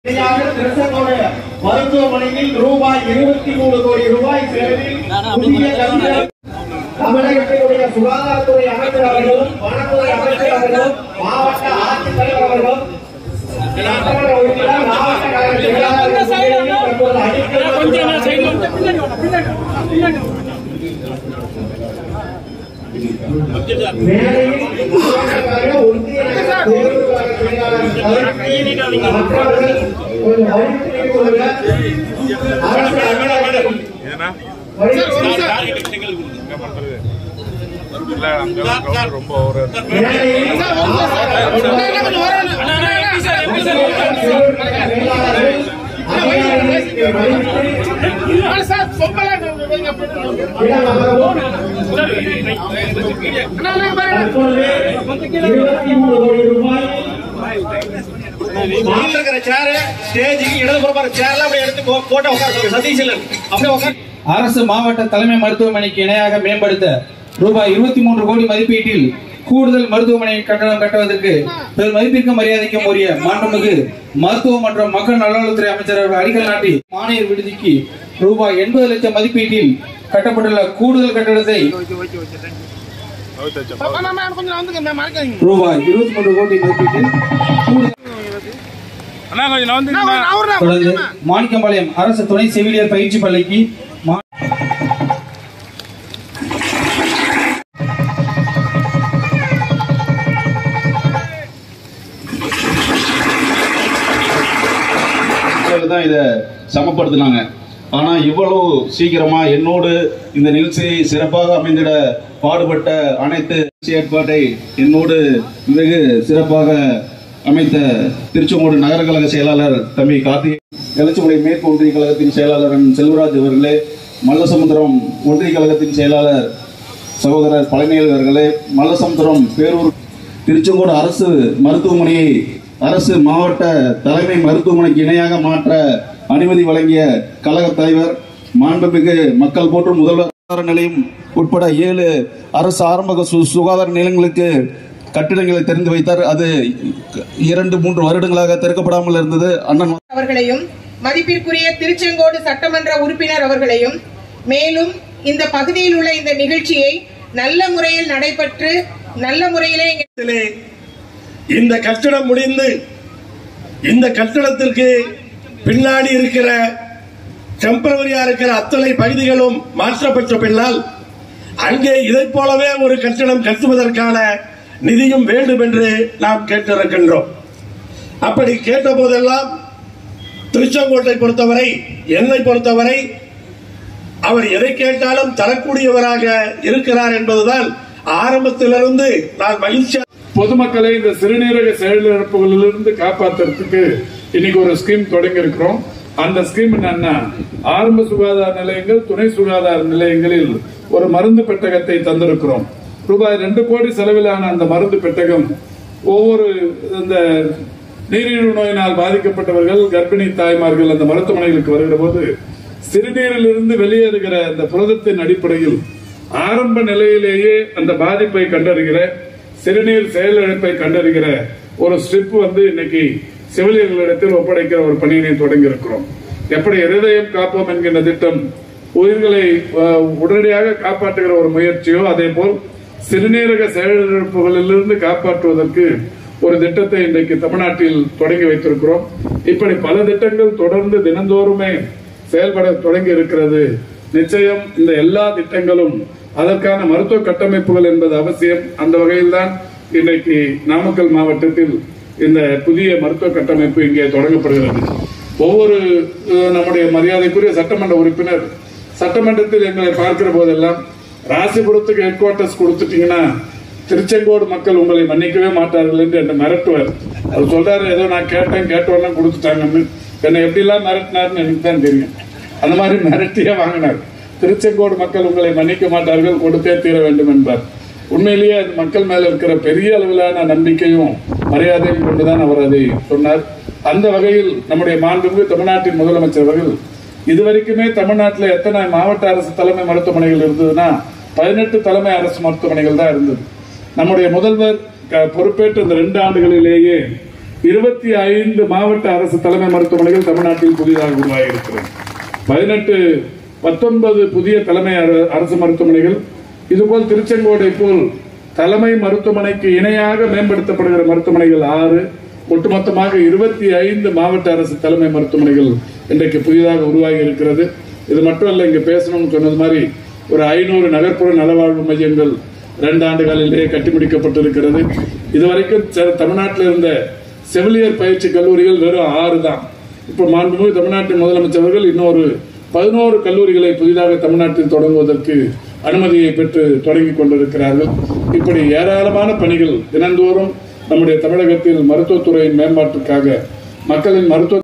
இணையாக திருச்செங்கோடு மருத்துவமனையில் ரூபாய் இருபத்தி மூணு கோடி ரூபாய் செலவில் புதிய கட்டிடம் தமிழகத்தினுடைய சுகாதாரத்துறை அமைச்சர் அவர்களும் வனத்துறை அமைச்சர் அவர்களும் மாவட்ட ஆட்சித்தலைவர் அவர்களும் சட்டமன்ற உறுப்பினர் மாவட்ட கழக செயலாளர்கள் முன்னிலையில் தற்போது அடிக்கல் மேடையில் மாவட்ட கழக ஒன்றிய கழக தேர்வு கழக செயலாளர்கள் மற்றவர்கள் கொஞ்சம் வழித்து நிற்குள்ள அரசு அதிகாரிகள் இல்ல அங்க crowd ரொம்ப ஒரு மேடையில் இருக்கிற சேரு ஸ்டேஜுக்கு இடதுபுறமா சேர்ல அப்படியே எடுத்து போ- போட்டு உட்கார சொல்லுங்க சதீஷன் அப்படியே உட்கார அரசு மாவட்ட தலைமை மருத்துவமனைக்கு இணையாக மேம்படுத்த ரூபாய் இருபத்தி மூன்று கோடி மதிப்பீட்டில் கூடுதல் மருத்துவமனை கட்டணம் கட்டுவதற்கு பெரும் மதிப்பிற்கும் மரியாதைக்கும் உரிய மாண்புமிகு மருத்துவ மற்றும் மக்கள் நல்வாழ்வுத்துறை அமைச்சர் அவர்கள் அடிக்கல் நாட்டி மானியர் விடுதிக்கு ரூபாய் எண்பது லட்சம் மதிப்பீட்டில் கட்டப்பட்டுள்ள கூடுதல் கட்டடத்தை ரூபாய் இருபத்தி மூன்று கோடி மதிப்பீட்டில் கூடுதல் அண்ணா கொஞ்சம் நவந்துருங்க தொடர்ந்து மாணிக்கம்பாளையம் அரசு துணை செவிலியர் பயிற்சி பள்ளிக்கு மா- தான் இதை சமப்படுத்தினாங்க ஆனா இவ்வளவு சீக்கிரமா என்னோடு இந்த நிகழ்ச்சி சிறப்பாக அமைந்திட பாடுபட்ட அனைத்து நிகழ்ச்சி ஏற்பாட்டை என்னோடு வெகு சிறப்பாக அமைத்த திருச்செங்கோடு நகர கழக செயலாளர் தம்பி கார்த்திகை எழுச்சிமுறை மேற்கு ஒன்றிய கழகத்தின் செயலாளர் அண்ணன் செல்வராஜ் அவர்களே மல்லசமுத்திரம் ஒன்றிய கழகத்தின் செயலாளர் சகோதரர் பழனியல் அவர்களே மல்லசமுத்திரம் பேரூர் திருச்செங்கோடு அரசு மருத்துவமனையை அரசு மாவட்ட தலைமை மருத்துவமனைக்கு இணையாக மாற்ற அனுமதி வழங்கிய கழக தலைவர் மாண்புமிகு மக்கள் போற்றும் முதல்வர் சுகாதார நிலையம் உட்பட ஏழு அரசு ஆரம்ப சு- சுகாதார நிலையங்களுக்கு கட்டிடங்களை திறந்து வைத்தார் அது இரண்டு மூன்று வருடங்களாக திறக்கப்படாமல் இருந்தது அண்ணன் அவர்களையும் மதிப்பிற்குரிய திருச்செங்கோடு சட்டமன்ற உறுப்பினர் அவர்களையும் மேலும் இந்த பகுதியில் உள்ள இந்த நிகழ்ச்சியை நல்ல முறையில் நடைபெற்று நல்ல முறையிலே இங்கே இடத்திலே இந்த கட்டடம் முடிந்து இந்த கட்டடத்திற்கு பின்னாடி இருக்கிற டெம்பரவரியா இருக்கிற அத்தனை பகுதிகளும் மாற்றப்பட்ட பின்னால் அங்கே இதைப் போலவே ஒரு கட்டடம் கட்டுவதற்கான நிதியும் வேண்டும் என்று நாம் கேட்டிருக்கின்றோம் அப்படி கேட்ட போதெல்லாம் திருச்செங்கோட்டை பொறுத்தவரை என்னை பொறுத்தவரை அவர் எதை கேட்டாலும் தரக்கூடியவராக இருக்கிறார் என்பதுதான் ஆரம்பத்திலிருந்து நான் மகிழ்ச்சியாக பொதுமக்களை இந்த சிறுநீரக செயலிழப்புகளிலிருந்து காப்பாத்துறதுக்கு இன்னைக்கு ஒரு ஸ்கீம் தொடங்கி இருக்கிறோம் அந்த ஸ்கீம் என்னன்னா ஆரம்ப சுகாதார நிலையங்கள் துணை சுகாதார நிலையங்களில் ஒரு மருந்து பெட்டகத்தை தந்திருக்கிறோம் ரூபாய் ரெண்டு கோடி செலவிலான அந்த மருந்து பெட்டகம் ஒவ்வொரு இந்த நீரிழிவு நோயினால் பாதிக்கப்பட்டவர்கள் கர்ப்பிணி தாய்மார்கள் அந்த மருத்துவமனைகளுக்கு வருகிற போது சிறுநீரிலிருந்து வெளியேறுகிற அந்த புரதத்தின் அடிப்படையில் ஆரம்ப நிலையிலேயே அந்த பாதிப்பை கண்டறிகிற சிறுநீர் செயலிழப்பை கண்டறிகிற ஒரு ஸ்ட்ரிப் வந்து இன்னைக்கு செவிலியர்களிடத்தில் ஒப்படைக்கிற ஒரு பணியினை தொடங்கி இருக்கிறோம் எப்படி இருதயம் காப்போம் என்கின்ற திட்டம் உயிர்களை அஹ், உடனடியாக காப்பாற்றுகிற ஒரு முயற்சியோ அதே போல் சிறுநீரக செயலிழப்புகளிலிருந்து காப்பாற்றுவதற்கு ஒரு திட்டத்தை இன்றைக்கு தமிழ்நாட்டில் தொடங்கி வைத்திருக்கிறோம் இப்படி பல திட்டங்கள் தொடர்ந்து தினந்தோறுமே செயல்பட தொடங்கி இருக்கிறது நிச்சயம் இந்த எல்லா திட்டங்களும் அதற்கான மருத்துவ கட்டமைப்புகள் என்பது அவசியம் அந்த வகையில்தான் இன்றைக்கு நாமக்கல் மாவட்டத்தில் இந்த புதிய மருத்துவ கட்டமைப்பு இங்கே தொடங்கப்படுகிறது ஒவ்வொரு அஹ், நம்முடைய மரியாதைக்குரிய சட்டமன்ற உறுப்பினர் சட்டமன்றத்தில் எங்களை பார்க்கிற போதெல்லாம் ராசிபுரத்துக்கு ஹெட் குவார்டர்ஸ் கொடுத்துட்டீங்கன்னா திருச்செங்கோடு மக்கள் உங்களை மன்னிக்கவே மாட்டார்கள் என்று என்னை மிரட்டுவார் அவர் சொல்றாரு ஏதோ நான் கேட்டேன் கேட்டோன்னா கொடுத்துட்டாங்கன்னு என்னை எப்படிலாம் மிரட்டினார்னு எனக்கு தான் தெரியும் அந்த மாதிரி மிரட்டியே வாங்கினார் திருச்செங்கோடு மக்கள் உங்களை மன்னிக்க மாட்டார்கள் கொடுத்தே தீர வேண்டும் என்பார் உண்மையிலேயே அது மக்கள் மேல இருக்கிற பெரிய அளவிலான நம்பிக்கையும் மரியாதையும் கொண்டுதான் அவர் அதை சொன்னார் அந்த வகையில் நம்முடைய மாண்புமிகு தமிழ்நாட்டின் முதலமைச்சர் அவர்கள் இதுவரைக்குமே தமிழ்நாட்டில் எத்தனை மாவட்ட அரசு தலைமை மருத்துவமனைகள் இருந்ததுன்னா பதினெட்டு தலைமை அரசு மருத்துவமனைகள் தான் இருந்தது நம்முடைய முதல்வர் க- பொறுப்பேற்ற இந்த ரெண்டு ஆண்டுகளிலேயே இருபத்தி ஐந்து மாவட்ட அரசு தலைமை மருத்துவமனைகள் தமிழ்நாட்டில் புதிதாக உருவாகியிருக்கிறது பதினெட்டு பத்தொன்பது புதிய தலைமை அர- அரசு மருத்துவமனைகள் இதுபோல் திருச்செங்கோடை போல் தலைமை மருத்துவமனைக்கு இணையாக மேம்படுத்தப்படுகிற மருத்துவமனைகள் ஆறு ஒட்டுமொத்தமாக இருபத்தி ஐந்து மாவட்ட அரசு தலைமை மருத்துவமனைகள் இன்றைக்கு புதிதாக உருவாகி இருக்கிறது இது மட்டும் இல்ல இங்க பேசணும்னு சொன்னது மாதிரி ஒரு ஐநூறு நகர்ப்புற நலவாழ்வு மையங்கள் ரெண்டு ஆண்டுகளிலேயே கட்டி முடிக்கப்பட்டிருக்கிறது இதுவரைக்கும் செ- தமிழ்நாட்டில் இருந்த செவிலியர் பயிற்சி கல்லூரிகள் வெறும் ஆறு தான் இப்போ மாண்புமிகு தமிழ்நாட்டின் முதலமைச்சர்கள் இன்னொரு பதினோரு கல்லூரிகளை புதிதாக தமிழ்நாட்டில் தொடங்குவதற்கு அனுமதியை பெற்று தொடங்கி கொண்டிருக்கிறார்கள் இப்படி ஏராளமான பணிகள் தினந்தோறும் நம்முடைய தமிழகத்தில் மருத்துவத்துறையின் மேம்பாட்டுக்காக மக்களின் மருத்துவ